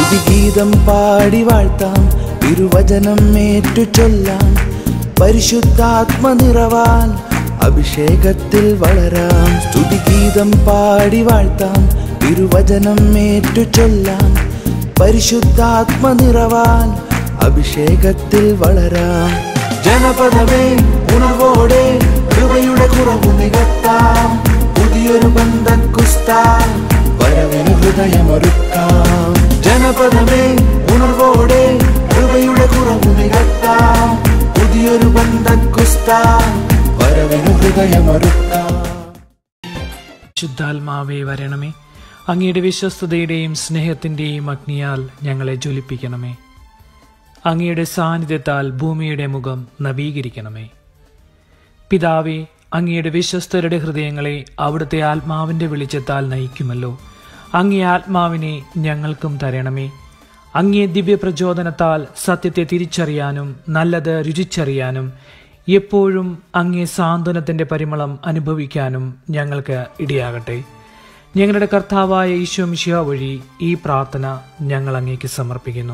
സ്തുതിഗീതം പാടി വാഴ്ത്താം തിരുവചനം ഏറ്റു ചൊല്ലാം പരിശുദ്ധാത്മ നിറവാൽ അഭിഷേകത്തിൽ വളരാം സ്തുതിഗീതം പാടി വാഴ്ത്താം തിരുവചനം ഏറ്റു ചൊല്ലാം പരിശുദ്ധാത്മ നിറവാൽ അഭിഷേകത്തിൽ വളരാം ജനപദമേ ഉണർവോടെ കൃപയുടെ കുറവ് നികത്താം പുതിയൊരു ബന്ധക്കുസ്താൻ വരവിന് ഹൃദയമൊരുക്കാം ജനപദമേ ഉണർവോടെ കൃപയുടെ കുറവ് നികത്താം പുതിയൊരു ബന്ധക്കുസ്താൻ വരവിന് ഹൃദയമൊരുക്കാം ശുദ്ധാത്മാവേ വരണമേ അങ്ങയുടെ വിശ്വസ്തതയുടെയും സ്നേഹത്തിൻ്റെയും അഗ്നിയാൽ ഞങ്ങളെ ജ്വലിപ്പിക്കണമേ അങ്ങയുടെ സാന്നിധ്യത്താൽ ഭൂമിയുടെ മുഖം നവീകരിക്കണമേ പിതാവേ അങ്ങയുടെ വിശ്വസ്തരുടെ ഹൃദയങ്ങളെ അവിടുത്തെ ആത്മാവിൻ്റെ വെളിച്ചത്താൽ നയിക്കുമല്ലോ അങ്ങേ ആത്മാവിനെ ഞങ്ങൾക്കും തരണമേ അങ്ങേ ദിവ്യപ്രചോദനത്താൽ സത്യത്തെ തിരിച്ചറിയാനും നല്ലത് രുചിച്ചറിയാനും എപ്പോഴും അങ്ങേ സാന്ത്വനത്തിൻ്റെ പരിമളം അനുഭവിക്കാനും ഞങ്ങൾക്ക് ഇടയാകട്ടെ ഞങ്ങളുടെ കർത്താവായ ഈശോ മിശിഹ വഴി ഈ പ്രാർത്ഥന ഞങ്ങൾ അങ്ങേക്ക് സമർപ്പിക്കുന്നു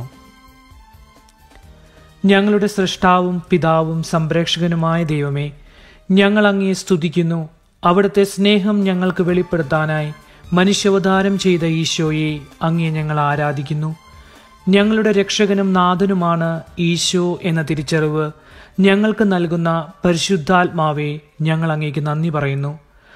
ഞങ്ങളുടെ സൃഷ്ടാവും പിതാവും സംരക്ഷകനുമായ ദൈവമേ ഞങ്ങൾ അങ്ങേ സ്തുതിക്കുന്നു അവിടുത്തെ സ്നേഹം ഞങ്ങൾക്ക് വെളിപ്പെടുത്താനായി മനുഷ്യാവതാരം ചെയ്ത ഈശോയെ അങ്ങേ ഞങ്ങൾ ആരാധിക്കുന്നു ഞങ്ങളുടെ രക്ഷകനും നാഥനുമാണ് ഈശോ എന്ന തിരിച്ചറിവ് ഞങ്ങൾക്ക് നൽകുന്ന പരിശുദ്ധാത്മാവെ ഞങ്ങൾ അങ്ങേക്ക് നന്ദി പറയുന്നു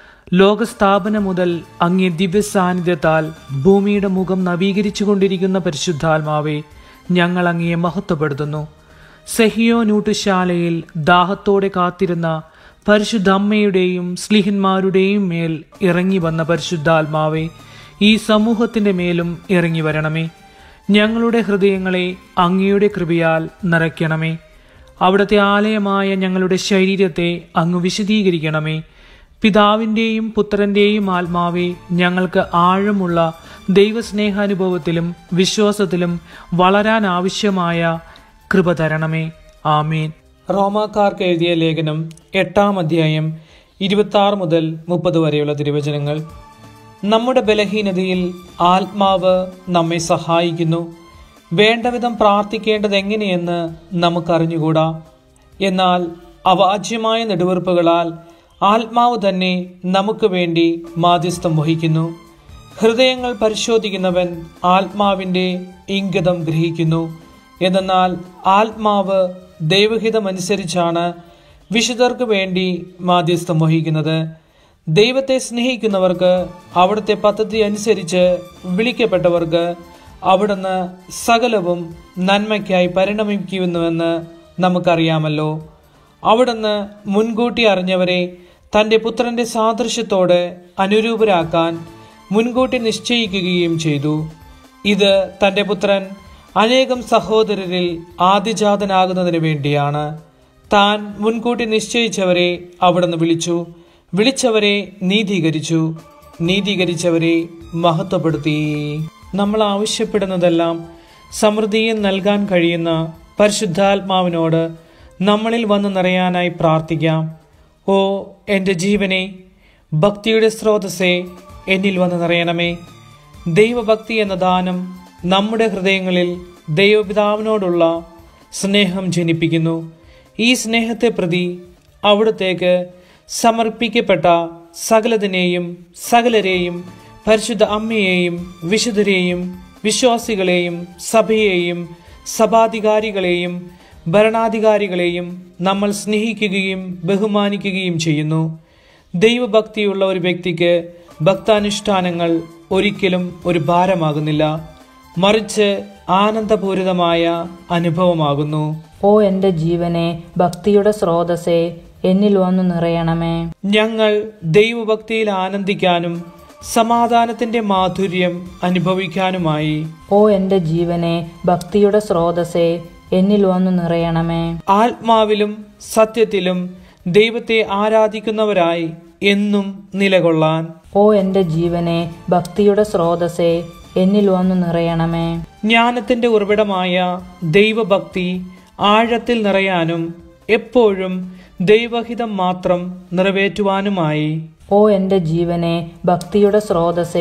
ലോകസ്ഥാപനം മുതൽ അങ്ങേ ദിവ്യ സാന്നിധ്യത്താൽ ഭൂമിയുടെ മുഖം നവീകരിച്ചു കൊണ്ടിരിക്കുന്ന പരിശുദ്ധാത്മാവെ ഞങ്ങൾ അങ്ങയെ മഹത്വപ്പെടുത്തുന്നു സെഹിയോ നൂട്ടുശാലയിൽ ദാഹത്തോടെ കാത്തിരുന്ന പരിശുദ്ധ അമ്മയുടെയും സ്ലിഹന്മാരുടെയും മേൽ ഇറങ്ങി വന്ന പരിശുദ്ധാത്മാവെ ഈ സമൂഹത്തിന്റെ മേലും ഇറങ്ങി വരണമേ ഞങ്ങളുടെ ഹൃദയങ്ങളെ അങ്ങയുടെ കൃപയാൽ നിറയ്ക്കണമേ അവിടുത്തെ ആലയമായ ഞങ്ങളുടെ ശരീരത്തെ അങ്ങ് വിശദീകരിക്കണമേ പിതാവിൻ്റെയും പുത്രൻ്റെയും ആത്മാവെ ഞങ്ങൾക്ക് ആഴമുള്ള ദൈവസ്നേഹാനുഭവത്തിലും വിശ്വാസത്തിലും വളരാൻ ആവശ്യമായ കൃപ തരണമേ ആമേൻ റോമാക്കാർക്ക് എഴുതിയ ലേഖനം എട്ടാം അധ്യായം ഇരുപത്തി മുതൽ മുപ്പത് വരെയുള്ള തിരുവചനങ്ങൾ നമ്മുടെ ബലഹീനതയിൽ ആത്മാവ് നമ്മെ സഹായിക്കുന്നു വേണ്ടവിധം പ്രാർത്ഥിക്കേണ്ടത് എങ്ങനെയെന്ന് നമുക്കറിഞ്ഞുകൂടാ എന്നാൽ അവാച്യമായ നെടുവീർപ്പുകളാൽ ആത്മാവ് തന്നെ നമുക്ക് വേണ്ടി മാധ്യസ്ഥം വഹിക്കുന്നു ഹൃദയങ്ങൾ പരിശോധിക്കുന്നവൻ ആത്മാവിൻ്റെ ഇംഗിതം ഗ്രഹിക്കുന്നു എന്നാൽ ആത്മാവ് ദൈവഹിതമനുസരിച്ചാണ് വിശുദ്ധർക്ക് വേണ്ടി മാധ്യസ്ഥം വഹിക്കുന്നത് ദൈവത്തെ സ്നേഹിക്കുന്നവർക്ക് അവിടുത്തെ പദ്ധതി അനുസരിച്ച് വിളിക്കപ്പെട്ടവർക്ക് അവിടുന്ന് സകലവും നന്മയ്ക്കായി പരിണമിക്കുന്നുവെന്ന് നമുക്കറിയാമല്ലോ അവിടുന്ന് മുൻകൂട്ടി അറിഞ്ഞവരെ തൻ്റെ പുത്രന്റെ സാദൃശ്യത്തോട് അനുരൂപരാക്കാൻ മുൻകൂട്ടി നിശ്ചയിക്കുകയും ചെയ്തു ഇത് തൻ്റെ പുത്രൻ അനേകം സഹോദരരിൽ ആദിജാതനാകുന്നതിന് വേണ്ടിയാണ് താൻ മുൻകൂട്ടി നിശ്ചയിച്ചവരെ അവിടുന്ന് വിളിച്ചു വിളിച്ചവരെ നീതീകരിച്ചു നീതീകരിച്ചവരെ മഹത്വപ്പെടുത്തി നമ്മൾ ആവശ്യപ്പെടുന്നതെല്ലാം സമൃദ്ധിയും നൽകാൻ കഴിയുന്ന പരിശുദ്ധാത്മാവിനോട് നമ്മളിൽ വന്ന് നിറയാനായി പ്രാർത്ഥിക്കാം ഓ എൻ്റെ ജീവനെ ഭക്തിയുടെ സ്രോതസ്സേ എന്നിൽ വന്ന് നിറയണമേ ദൈവഭക്തി എന്ന ദാനം നമ്മുടെ ഹൃദയങ്ങളിൽ ദൈവപിതാവിനോടുള്ള സ്നേഹം ജനിപ്പിക്കുന്നു ഈ സ്നേഹത്തെ പ്രതി അവിടത്തേക്ക് സമർപ്പിക്കപ്പെട്ട സകലതിനെയും സകലരെയും പരിശുദ്ധ അമ്മയെയും വിശുദ്ധരെയും വിശ്വാസികളെയും സഭയെയും സഭാധികാരികളെയും ഭരണാധികാരികളെയും നമ്മൾ സ്നേഹിക്കുകയും ബഹുമാനിക്കുകയും ചെയ്യുന്നു ദൈവഭക്തിയുള്ള ഒരു വ്യക്തിക്ക് ഭക്താനുഷ്ഠാനങ്ങൾ ഒരിക്കലും ഒരു ഭാരമാകുന്നില്ല മറിച്ച് ആനന്ദപൂരിതമായ അനുഭവമാകുന്നു ഓ എൻ്റെ ജീവനെ ഭക്തിയുടെ സ്രോതസ്സേ എന്നിൽ വന്നു നിറയണമേ ഞങ്ങൾ ദൈവഭക്തിയിൽ ആനന്ദിക്കാനും സമാധാനത്തിന്റെ മാധുര്യം അനുഭവിക്കാനുമായി ഓ എൻ്റെ ജീവനെ ഭക്തിയുടെ സ്രോതസ്സേ എന്നിൽ വന്നു നിറയണമേ ആത്മാവിലും സത്യത്തിലും ദൈവത്തെ ആരാധിക്കുന്നവരായി എന്നും നിലകൊള്ളാൻ ഓ എൻ്റെ ജീവനെ ഭക്തിയുടെ സ്രോതസ്സേ എന്നിൽ വന്നു നിറയണമേ ജ്ഞാനത്തിന്റെ ഉറവിടമായ ദൈവഭക്തി ആഴത്തിൽ നിറയാനും എപ്പോഴും ദൈവഹിതം മാത്രം നിറവേറ്റുവാനുമായി ഓ എൻ്റെ ജീവനെ ഭക്തിയുടെ സ്രോതസ്സേ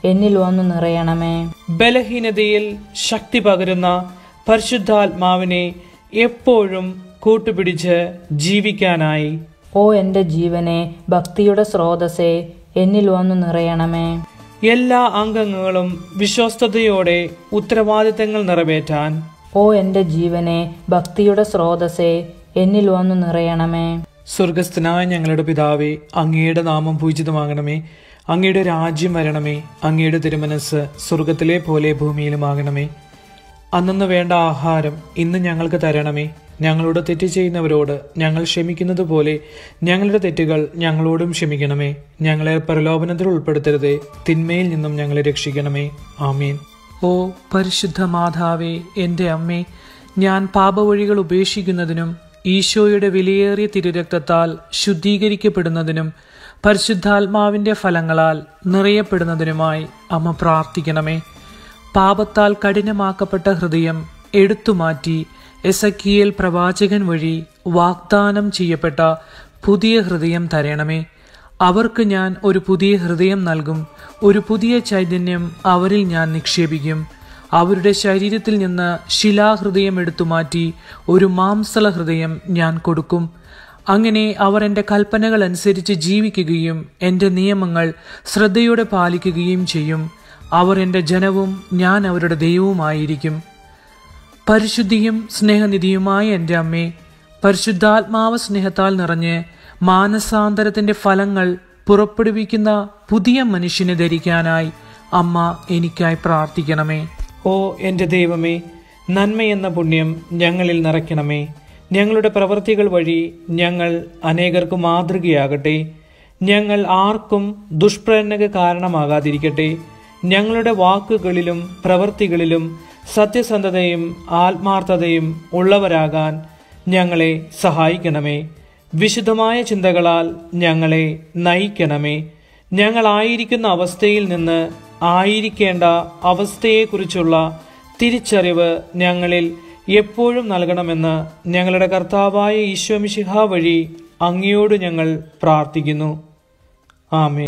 എന്നിൽ വന്നു നിറയണമേ ബലഹീനതയിൽ ശക്തി പകരുന്ന പരിശുദ്ധാത്മാവിനെ എപ്പോഴും കൂട്ടുപിടിച്ച് ജീവിക്കാനായി ഓ എൻ്റെ ജീവനെ ഭക്തിയുടെ സ്രോതസ്സേ എന്നിൽ വന്നു നിറയണമേ എല്ലാ അംഗങ്ങളും വിശ്വസ്തയോടെ ഉത്തരവാദിത്തങ്ങൾ നിറവേറ്റാൻ ഓ എൻ്റെ ജീവനെ ഭക്തിയുടെ സ്രോതസ്സേ എന്നിൽ വന്നു നിറയണമേ സ്വർഗസ്ഥനായ ഞങ്ങളുടെ പിതാവേ അങ്ങയുടെ നാമം പൂജിതമാകണമേ അങ്ങയുടെ രാജ്യം വരണമേ അങ്ങയുടെ തിരുമനസ് സ്വർഗത്തിലെ പോലെ ഭൂമിയിലുമാകണമേ അന്നു വേണ്ട ആഹാരം ഇന്ന് ഞങ്ങൾക്ക് തരണമേ ഞങ്ങളോട് തെറ്റ് ചെയ്യുന്നവരോട് ഞങ്ങൾ ക്ഷമിക്കുന്നത് പോലെ ഞങ്ങളുടെ തെറ്റുകൾ ഞങ്ങളോടും ക്ഷമിക്കണമേ ഞങ്ങളെ പ്രലോഭനത്തിൽ ഉൾപ്പെടുത്തരുതേ തിന്മയിൽ നിന്നും ഞങ്ങളെ രക്ഷിക്കണമേ ആമീൻ ഓ പരിശുദ്ധ മാതാവേ എൻ്റെ അമ്മേ ഞാൻ പാപവഴികൾ ഉപേക്ഷിക്കുന്നതിനും ഈശോയുടെ വിലയേറിയ തിരുരക്തത്താൽ ശുദ്ധീകരിക്കപ്പെടുന്നതിനും പരിശുദ്ധാത്മാവിൻ്റെ ഫലങ്ങളാൽ നിറയപ്പെടുന്നതിനുമായി അമ്മ പ്രാർത്ഥിക്കണമേ പാപത്താൽ കഠിനമാക്കപ്പെട്ട ഹൃദയം എടുത്തുമാറ്റി എസക്കിയേൽ പ്രവാചകൻ വഴി വാഗ്ദാനം ചെയ്യപ്പെട്ട പുതിയ ഹൃദയം തരണമേ അവർക്ക് ഞാൻ ഒരു പുതിയ ഹൃദയം നൽകും ഒരു പുതിയ ചൈതന്യം അവരിൽ ഞാൻ നിക്ഷേപിക്കും അവരുടെ ശരീരത്തിൽ നിന്ന് ശിലാഹൃദയം എടുത്തുമാറ്റി ഒരു മാംസള ഹൃദയം ഞാൻ കൊടുക്കും അങ്ങനെ അവർ എൻ്റെ കൽപ്പനകൾ അനുസരിച്ച് ജീവിക്കുകയും എൻ്റെ നിയമങ്ങൾ ശ്രദ്ധയോടെ പാലിക്കുകയും ചെയ്യും അവർ എൻ്റെ ജനവും ഞാൻ അവരുടെ ദൈവവുമായിരിക്കും പരിശുദ്ധിയും സ്നേഹനിധിയുമായ എൻ്റെ അമ്മേ പരിശുദ്ധാത്മാവ സ്നേഹത്താൽ നിറഞ്ഞ് മാനസാന്തരത്തിൻ്റെ ഫലങ്ങൾ പുറപ്പെടുവിക്കുന്ന പുതിയ മനുഷ്യനെ ധരിക്കാനായി അമ്മ എനിക്കായി പ്രാർത്ഥിക്കണമേ ഓ എൻ്റെ ദൈവമേ നന്മയെന്ന പുണ്യം ഞങ്ങളിൽ നിറയ്ക്കണമേ ഞങ്ങളുടെ പ്രവൃത്തികൾ വഴി ഞങ്ങൾ അനേകർക്ക് മാതൃകയാകട്ടെ ഞങ്ങൾ ആർക്കും ദുഷ്പ്രേരണക്ക് കാരണമാകാതിരിക്കട്ടെ ഞങ്ങളുടെ വാക്കുകളിലും പ്രവൃത്തികളിലും സത്യസന്ധതയും ആത്മാർത്ഥതയും ഉള്ളവരാകാൻ ഞങ്ങളെ സഹായിക്കണമേ വിശുദ്ധമായ ചിന്തകളാൽ ഞങ്ങളെ നയിക്കണമേ ഞങ്ങളായിരിക്കുന്ന അവസ്ഥയിൽ നിന്ന് ആയിരിക്കേണ്ട അവസ്ഥയെക്കുറിച്ചുള്ള തിരിച്ചറിവ് ഞങ്ങളിൽ എപ്പോഴും നൽകണമെന്ന് ഞങ്ങളുടെ കർത്താവായ ഈശോമിശിഹ വഴി അങ്ങയോട് ഞങ്ങൾ പ്രാർത്ഥിക്കുന്നു ആമേൻ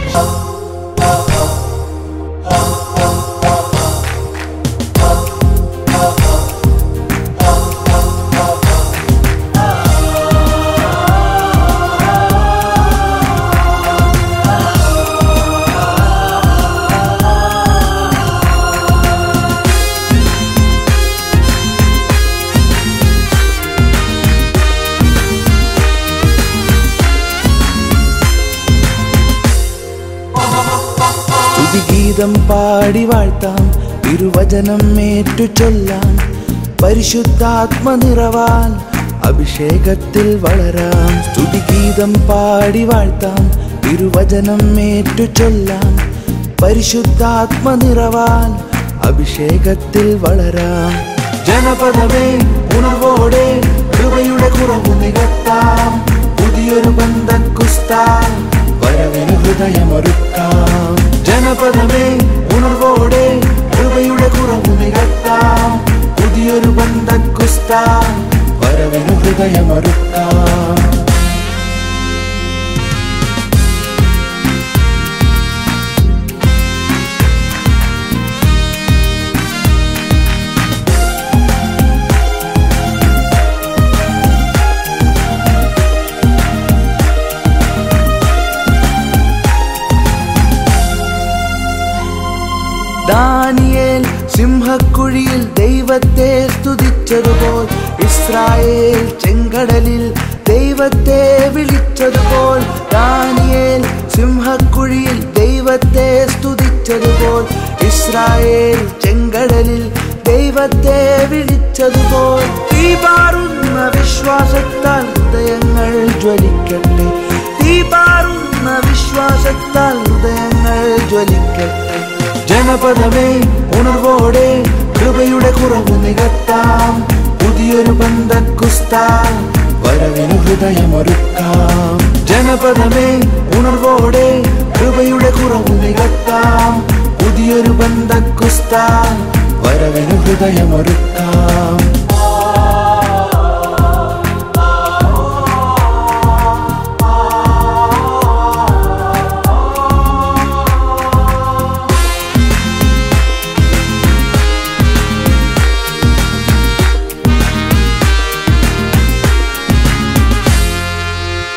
സ്തുതിഗീതം പാടി വാഴ്ത്താം തിരുവചനം ഏറ്റു ചൊല്ലാം പരിശുദ്ധാത്മ നിറവാൽ അഭിഷേകത്തിൽ വളരാം സ്തുതിഗീതം പാടി വാഴ്ത്താം തിരുവചനം ഏറ്റു ചൊല്ലാം പരിശുദ്ധാത്മ നിറവാൽ അഭിഷേകത്തിൽ വളരാം ജനപദമേ ഉണർവോടെ കൃപയുടെ കുറവ് നികത്താം പുതിയൊരു ബന്ധക്കുസ്താം വരവിന് ഹൃദയമൊരുക്കാം ജനപദമേ ഉണർവോടെ കൃപയുടെ കുറവ് നികത്താം പുതിയൊരു ബന്ധക്കുസ്താം വരവിന് ഹൃദയമൊരുക്കാം ദാനിയേൽ സിംഹക്കുഴിയിൽ ദൈവത്തെ സ്തുതിച്ചതുപോൽ ഇസ്രായേൽ ചെങ്കടലിൽ ദൈവത്തെ വിളിച്ചതുപോൽ ദാനിയേൽ സിംഹക്കുഴിയിൽ ദൈവത്തെ സ്തുതിച്ചതുപോൽ ഇസ്രായേൽ ചെങ്കടലിൽ ദൈവത്തെ വിളിച്ചതുപോൽ തീ പാറുന്ന വിശ്വാസത്താൽ ഹൃദയങ്ങൾ ജ്വലിക്കട്ടെ തീ പാറുന്ന വിശ്വാസത്താൽ ഹൃദയങ്ങൾ ജ്വലിക്കട്ടെ ജനപദമേ ഉണർവോടെ കൃപയുടെ കുറവ് നികത്താം പുതിയൊരു ബന്ധക്കുസ്താം വരവിന് ഹൃദയമൊരുക്കാം ജനപദമേ ഉണർവോടെ കൃപയുടെ കുറവ് നികത്താം പുതിയൊരു ബന്ധക്കുസ്താം വരവിന് ഹൃദയമൊരുക്കാം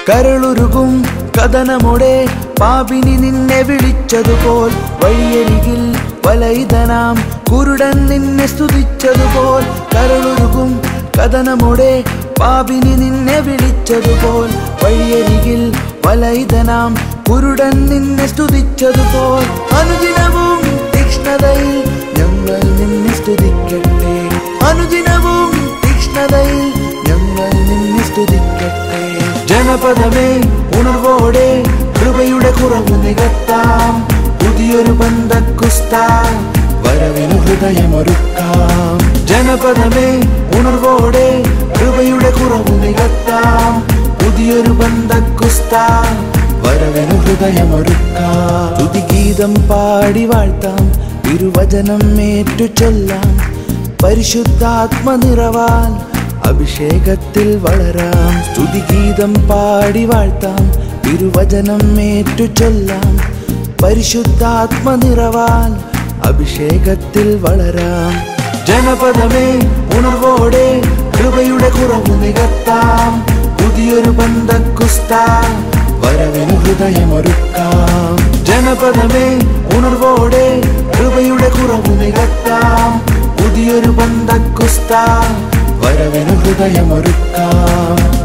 കരളുരുകും കഥനമോടെ പാപിനി നിന്നെ വിളിച്ചതുപോൽ വഴിയരികിൽ വലയിതനാം കുരുടൻ നിന്നെ സ്തുതിച്ചതുപോൽ കരളുരുകും കഥനമോടെ പാപിനി നിന്നെ വിളിച്ചതുപോൽ വഴിയരികിൽ വലയിതനാം കുരുടൻ നിന്നെ സ്തുതിച്ചതുപോൽ അനുദിനവും തീക്ഷ്ണതയിൽ ഞങ്ങൾ നിന്നെ സ്തുതിക്കട്ടെ അനുദിനവും തീക്ഷ്ണതയിൽ ഞങ്ങൾ നിന്നെ സ്തുതിക്കട്ടെ ജനപദമേ ഉണർവോടെ കൃപയുടെ കുറവ് നികത്താം പുതിയൊരു ബന്ധക്കുസ്താൻ വരവിന് ഹൃദയമൊരുക്കാം ജനപദമേ ഉണർവോടെ കൃപയുടെ കുറവ് നികത്താം പുതിയൊരു ബന്ധക്കുസ്താൻ വരവിന് ഹൃദയമൊരുക്കാം തുതിഗീതം പാടി വാഴ്ത്താം തിരുവചനം ഏറ്റു ചൊല്ലാം പരിശുദ്ധാത്മ നിറവാൽ അഭിഷേകത്തിൽ വളരാം സ്തുതിഗീതം പാടി വാഴ്ത്താം തിരുവചനം ഏറ്റു ചൊല്ലാം പരിശുദ്ധാത്മ നിറവാൽ അഭിഷേകത്തിൽ വളരാം ജനപദമേ ഉണർവോടെ കൃപയുടെ കുറവ് നികത്താം പുതിയൊരു ബന്ധക്കുസ്താൻ വരവിന് ഹൃദയമൊരുക്കാം ജനപദമേ ഉണർവോടെ കൃപയുടെ കുറവ് നികത്താം പുതിയൊരു ബന്ധക്കുസ്താൻ വരവിന് ഹൃദയമൊരുക്കാം